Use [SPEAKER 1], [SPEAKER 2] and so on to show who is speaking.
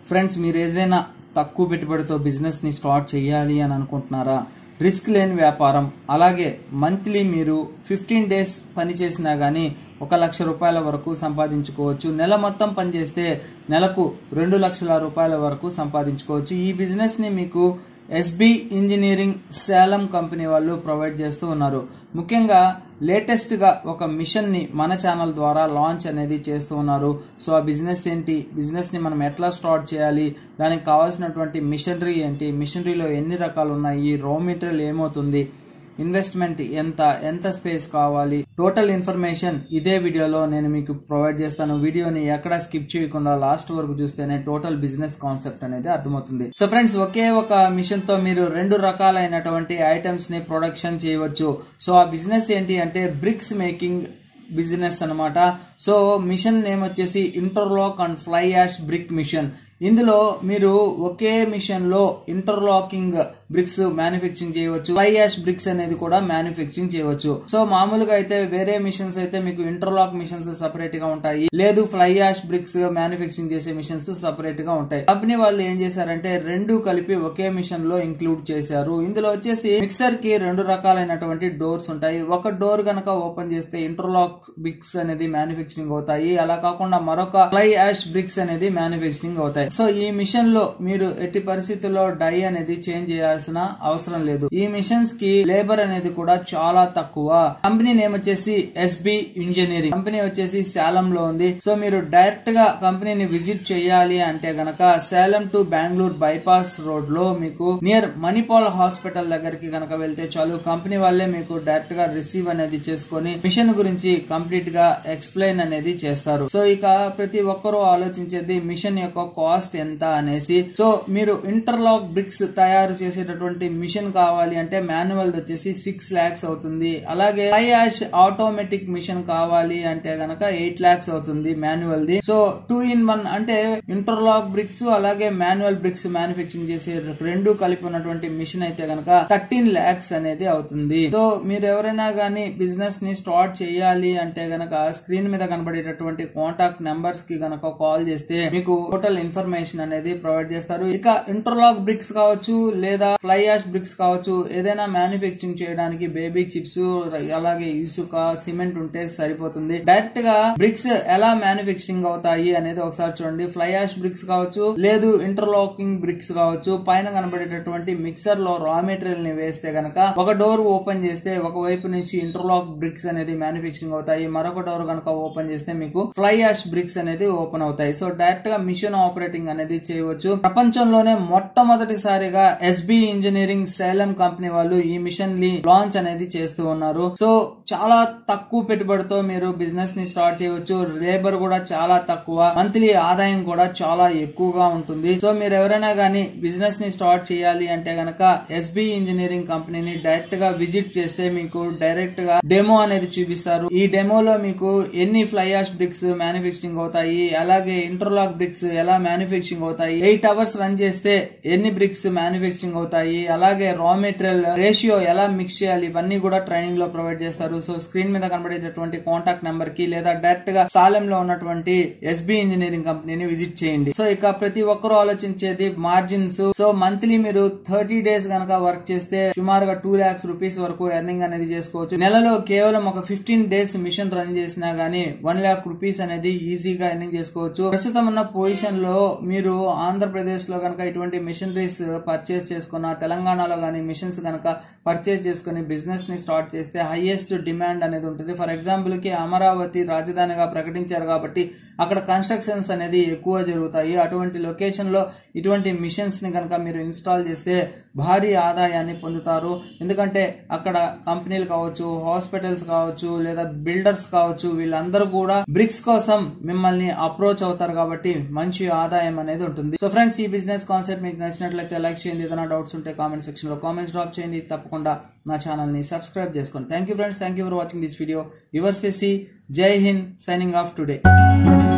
[SPEAKER 1] friends మీరు ఏదైనా తక్కువ పెట్టుబడితో బిజినెస్ని స్టార్ట్ చేయాలి అని అనుకుంటున్నారా రిస్క్ లేని వ్యాపారం అలాగే మంత్లీ మీరు ఫిఫ్టీన్ డేస్ పని చేసినా కానీ ఒక లక్ష రూపాయల వరకు సంపాదించుకోవచ్చు నెల మొత్తం పనిచేస్తే నెలకు రెండు లక్షల రూపాయల వరకు సంపాదించుకోవచ్చు ఈ బిజినెస్ని మీకు ఎస్బి ఇంజనీరింగ్ సేలం కంపెనీ వాళ్ళు ప్రొవైడ్ చేస్తూ ఉన్నారు ముఖ్యంగా లేటెస్ట్గా ఒక మిషన్ని మన ఛానల్ ద్వారా లాంచ్ అనేది చేస్తూ ఉన్నారు సో ఆ బిజినెస్ ఏంటి బిజినెస్ని మనం ఎట్లా స్టార్ట్ చేయాలి దానికి కావాల్సినటువంటి మిషనరీ ఏంటి మిషనరీలో ఎన్ని రకాలు ఉన్నాయి రా మెటీరియల్ ఏమవుతుంది ఇన్వెస్ట్మెంట్ ఎంత ఎంత స్పేస్ కావాలి టోటల్ ఇన్ఫర్మేషన్ ఇదే వీడియోలో నేను మీకు ప్రొవైడ్ చేస్తాను వీడియోని ఎక్కడ స్కిప్ చేయకుండా లాస్ట్ వరకు చూస్తేనే టోటల్ బిజినెస్ కాన్సెప్ట్ అనేది అర్థమవుతుంది సో ఫ్రెండ్స్ ఒకే ఒక మిషన్ తో మీరు రెండు రకాలైనటువంటి ఐటమ్స్ ని ప్రొడక్షన్ చేయవచ్చు సో ఆ బిజినెస్ ఏంటి అంటే బ్రిక్స్ మేకింగ్ బిజినెస్ అన్నమాట సో మిషన్ నేమ్ వచ్చేసి interlock and fly ash brick machine ఇందులో మీరు ఒకే మిషన్ లో ఇంటర్లాకింగ్ బ్రిక్స్ మ్యానుఫ్యాక్చరింగ్ చేయవచ్చు ఫ్లై యాష్ బ్రిక్స్ అనేది కూడా మ్యానుఫ్యాక్చరింగ్ చేయవచ్చు సో మామూలుగా అయితే వేరే మిషన్స్ అయితే మీకు ఇంటర్లాక్ మిషన్స్ సపరేట్ గా ఉంటాయి లేదు ఫ్లై యాష్ బ్రిక్స్ మ్యానుఫ్యాక్చరింగ్ చేసే మిషన్స్ సపరేట్ గా ఉంటాయి కంపెనీ వాళ్ళు ఏం చేశారంటే రెండు కలిపి ఒకే మిషన్ లో ఇంక్లూడ్ చేశారు ఇందులో వచ్చేసి మిక్సర్ కి రెండు రకాలైనటువంటి డోర్స్ ఉంటాయి ఒక డోర్ గనక ఓపెన్ చేస్తే ఇంటర్లాక్ బ్రిక్స్ అనేది మ్యానుఫ్యాక్చరింగ్ అవుతాయి అలా కాకుండా మరొక ఫ్లై యాష్ బ్రిక్స్ అనేది మ్యానుఫ్యాక్చరింగ్ అవుతాయి సో ఈ మిషన్ లో మీరు ఎట్టి పరిస్థితుల్లో డై అనేది చేంజ్ చేయాల్సిన అవసరం లేదు ఈ మిషన్స్ కి లేబర్ అనేది కూడా చాలా తక్కువ కంపెనీ నేమ్ వచ్చేసి ఎస్బి ఇంజనీరింగ్ కంపెనీ వచ్చేసి సేలం లో ఉంది సో మీరు డైరెక్ట్ గా కంపెనీని విజిట్ చేయాలి అంటే గనక Salem to Bengaluru bypass road లో మీకు నియర్ మణిపాల్ హాస్పిటల్ దగ్గరికి గనక వెళ్తే చాలు కంపెనీ వాళ్ళే మీకు డైరెక్ట్ గా రిసీవ్ అనేది చేసుకొని మిషన్ గురించి కంప్లీట్ గా ఎక్స్ప్లెయిన్ అనేది చేస్తారు సో ఇక ప్రతి ఒక్కరూ ఆలోచించేది మిషన్ యొక్క కాస్ట్ ఎంత అనేసి సో మీరు ఇంటర్లాక్ బ్రిక్స్ తయారు చేసేటటువంటి మిషన్ కావాలి అంటే మాన్యువల్ వచ్చేసి సిక్స్ లాక్స్ అవుతుంది అలాగే ఫ్లై యాష్ ఆటోమేటిక్ మిషన్ కావాలి అంటే గనక ఎయిట్ లాక్స్ అవుతుంది manual the so two in one అంటే ఇంటర్లాక్ బ్రిక్స్ అలాగే మాన్యువల్ బ్రిక్స్ మ్యానుఫ్యాక్చరింగ్ చేసే రెండు కలిపి ఉన్నటువంటి మిషన్ అయితే గనక థర్టీన్ లాక్స్ అనేది అవుతుంది సో మీరు ఎవరైనా గానీ బిజినెస్ ని స్టార్ట్ చేయాలి అంటే గనక స్క్రీన్ మీద కనబడేటటువంటి కాంటాక్ట్ నెంబర్స్ కి గనక కాల్ చేస్తే మీకు టోటల్ ఇన్ఫర్మేషన్ అనేది ప్రొవైడ్ చేస్తారు ఇక ఇంటర్లాక్ బ్రిక్స్ కావచ్చు లేదా ఫ్లై యాష్ బ్రిక్స్ కావచ్చు ఏదైనా మ్యానుఫ్యాక్చరింగ్ చేయడానికి బేబీ చిప్స్ అలాగే ఇసుక సిమెంట్ ఉంటే సరిపోతుంది డైరెక్ట్ గా బ్రిక్స్ ఎలా మ్యానుఫ్యాక్చరింగ్ అవుతాయి అనేది ఒకసారి చూడండి ఫ్లై యాష్ బ్రిక్స్ కావచ్చు లేదు ఇంటర్లాకింగ్ బ్రిక్స్ కావచ్చు పైన కనబడేటటువంటి మిక్సర్ లో రా మెటీరియల్ ని వేస్తే గనక ఒక డోర్ ఓపెన్ చేస్తే ఒక వైపు నుంచి ఇంటర్లాక్ బ్రిక్స్ అనేది మ్యానుఫ్యాక్చరింగ్ అవుతాయి మరొక డోర్ కనుక ఓపెన్ చేస్తే మీకు ఫ్లై యాష్ బ్రిక్స్ అనేది ఓపెన్ అవుతాయి సో డైరెక్ట్ గా మిషన్ ఆపరేటింగ్ అనేది చేయవచ్చు ప్రపంచంలోనే మొట్టమొదటిసారిగా ఎస్బి ఇంజనీరింగ్ సేలం కంపెనీ వాళ్ళు ఈ మిషన్ ని లాంచ్ అనేది చేస్తూ ఉన్నారు సో చాలా తక్కువ పెట్టుబడితో మీరు బిజినెస్ ని స్టార్ట్ చేయవచ్చు లేబర్ కూడా చాలా తక్కువ మంత్లీ ఆదాయం కూడా చాలా ఎక్కువగా ఉంటుంది సో మీరు ఎవరైనా గానీ బిజినెస్ ని స్టార్ట్ చేయాలి అంటే గనక ఎస్బి ఇంజనీరింగ్ కంపెనీని డైరెక్ట్ గా విజిట్ చేస్తే మీకు డైరెక్ట్ గా డెమో అనేది చూపిస్తారు ఈ డెమోలో మీకు ఎన్ని ఫ్లై యాష్ బ్రిక్స్ మ్యానుఫ్యాక్చరింగ్ అవుతాయి అలాగే ఇంటర్లాక్ బ్రిక్స్ ఎలా మ్యానుఫ్యాక్చరింగ్ అవుతాయి ఎయిట్ అవర్స్ రన్ చేస్తే ఎన్ని బ్రిక్స్ మ్యానుఫ్యాక్చరింగ్ అవుతాయి అలాగే రా మెటీరియల్ రేషియో ఎలా మిక్స్ చేయాలి ఇవన్నీ కూడా ట్రైనింగ్ లో ప్రొవైడ్ చేస్తారు సో స్క్రీన్ మీద కనబడేటటువంటి కాంటాక్ట్ నెంబర్ కి లేదా డైరెక్ట్ గా సాలెం లో ఉన్నటువంటి ఎస్బి ఇంజనీరింగ్ కంపెనీని విజిట్ చేయండి సో ఇక ప్రతి ఒక్కరూ ఆలోచించేది మార్జిన్స్ సో మంత్లీ మీరు థర్టీ డేస్ గనక వర్క్ చేస్తే సుమారుగా టూ లాక్స్ రూపీస్ వరకు ఎర్నింగ్ అనేది చేసుకోవచ్చు నెలలో కేవలం ఒక ఫిఫ్టీన్ డేస్ మిషన్ రన్ చేసినా గానీ వన్ లాక్ రూపీస్ అనేది ఈజీగా ఎర్నింగ్ చేసుకోవచ్చు ప్రస్తుతం ఉన్న పొజిషన్ లో మీరు ఆంధ్రప్రదేశ్ లో గనక ఇటువంటి మిషనరీస్ పర్చేస్ చేసుకున్న తెలంగాణలో గానీ మిషన్స్ గనక పర్చేస్ చేసుకుని బిజినెస్ ని స్టార్ట్ చేస్తే హైయెస్ట్ డిమాండ్ అనేది ఉంటుంది ఫర్ ఎగ్జాంపుల్ కి అమరావతి రాజధానిగా ప్రకటించారు కాబట్టి అక్కడ కన్స్ట్రక్షన్స్ అనేది ఎక్కువ జరుగుతాయి అటువంటి లొకేషన్ లో ఇటువంటి మిషన్స్ ని కనుక మీరు ఇన్స్టాల్ చేస్తే భారీ ఆదాయాన్ని పొందుతారు ఎందుకంటే అక్కడ కంపెనీలు కావచ్చు హాస్పిటల్స్ కావచ్చు లేదా బిల్డర్స్ కావచ్చు వీళ్ళందరూ కూడా బ్రిక్స్ కోసం మిమ్మల్ని అప్రోచ్ అవుతారు కాబట్టి మంచి ఆదాయం అనేది ఉంటుంది సో ఫ్రెండ్స్ ఈ బిజినెస్ కాన్సెప్ట్ మీకు నచ్చినట్లయితే లైక్ చేయండి ఏదైనా డౌట్స్ ఉంటే కామెంట్ సెక్షన్ లో కామెంట్స్ డ్రాప్ చేయండి తప్పకుండా నా ఛానల్ ని సబ్స్క్రైబ్ చేసుకోండి thank you friends thank you for watching this video your సెసి Jai Hind signing off today